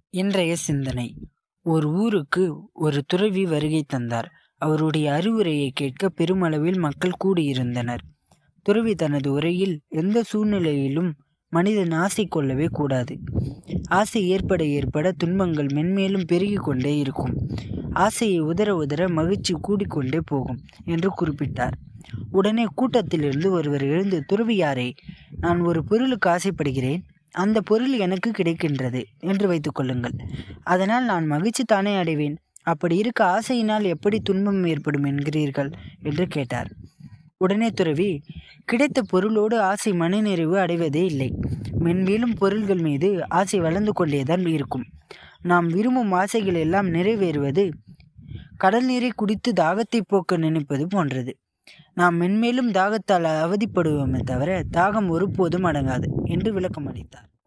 இன்றைய சிந்தனை ஒரு ஊருக்கு ஒரு துறவி வருகை தந்தார் அவருடைய அறிவுரையை கேட்க பெருமளவில் மக்கள் கூடியிருந்தனர் துறவி தனது உரையில் எந்த சூழ்நிலையிலும் மனிதன் ஆசை கொள்ளவே கூடாது ஆசை ஏற்பட ஏற்பட துன்பங்கள் மென்மேலும் பெருகி கொண்டே இருக்கும் ஆசையை உதற உதற மகிழ்ச்சி கூடிக்கொண்டே போகும் என்று குறிப்பிட்டார் உடனே கூட்டத்திலிருந்து ஒருவர் எழுந்து துறவியாரே நான் ஒரு பொருளுக்கு ஆசைப்படுகிறேன் அந்த பொருள் எனக்கு கிடைக்கின்றது என்று வைத்துக்கொள்ளுங்கள் அதனால் நான் மகிழ்ச்சி தானே அடைவேன் அப்படி இருக்க ஆசையினால் எப்படி துன்பம் ஏற்படும் என்கிறீர்கள் என்று கேட்டார் உடனே துறவி கிடைத்த பொருளோடு ஆசை மனநிறைவு அடைவதே இல்லை மென்மேலும் பொருள்கள் மீது ஆசை வளர்ந்து கொண்டேதான் இருக்கும் நாம் விரும்பும் ஆசைகள் எல்லாம் நிறைவேறுவது கடல் நீரை குடித்து தாகத்தை போக்க நினைப்பது போன்றது நாம் மென்மேலும் தாகத்தால் அவதிப்படுவோமே தவிர தாகம் ஒருபோதும் அடங்காது என்று விளக்கம் அளித்தார்